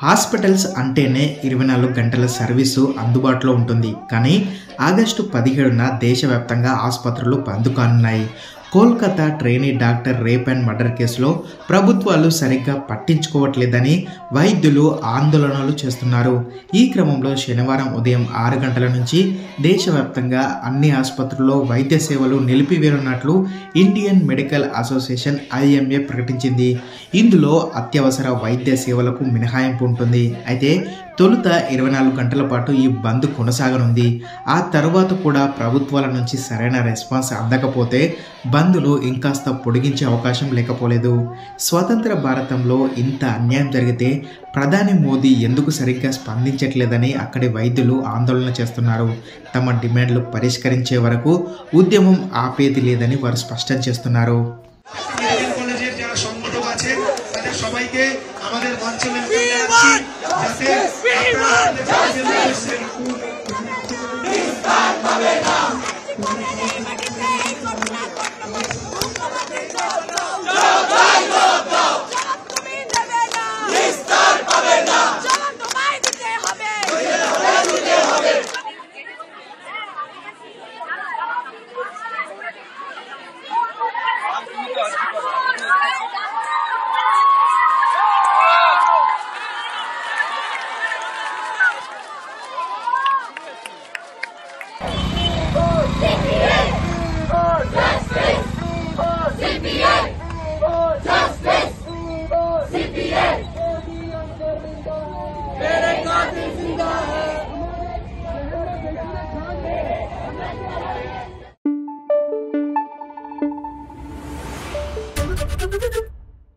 Hospitals అంటేనే ఇరవై నాలుగు గంటల సర్వీసు అందుబాటులో ఉంటుంది కానీ ఆగస్టు పదిహేడున దేశవ్యాప్తంగా ఆసుపత్రులు బంద్ కానున్నాయి Kolkata trainee doctor rape and murder కేసులో ప్రభుత్వాలు సరిగ్గా పట్టించుకోవట్లేదని వైద్యులు ఆందోళనలు చేస్తున్నారు ఈ క్రమంలో శనివారం ఉదయం ఆరు గంటల నుంచి దేశవ్యాప్తంగా అన్ని ఆసుపత్రుల్లో వైద్య సేవలు నిలిపివేయనున్నట్లు ఇండియన్ మెడికల్ అసోసియేషన్ ఐఎంఏ ప్రకటించింది ఇందులో అత్యవసర వైద్య సేవలకు మినహాయింపు ఉంటుంది అయితే తొలుత ఇరవై నాలుగు గంటల పాటు ఈ బంద్ కొనసాగనుంది ఆ తర్వాత కూడా ప్రభుత్వాల నుంచి సరైన రెస్పాన్స్ అందకపోతే బంద్ను ఇంకాస్త పొడిగించే అవకాశం లేకపోలేదు స్వతంత్ర భారతంలో ఇంత అన్యాయం జరిగితే ప్రధాని మోదీ ఎందుకు సరిగ్గా స్పందించట్లేదని అక్కడి వైద్యులు ఆందోళన చేస్తున్నారు తమ డిమాండ్లు పరిష్కరించే వరకు ఉద్యమం ఆపేది లేదని వారు స్పష్టం చేస్తున్నారు মেডিকেল কলেজের যারা সংগঠক আছে তাদের সবাইকে আমাদের মঞ্চে ওয়েলকাম জানাচ্ছি যাতে আপনারা আমাদের মেডিকেল কলেজের Thank you.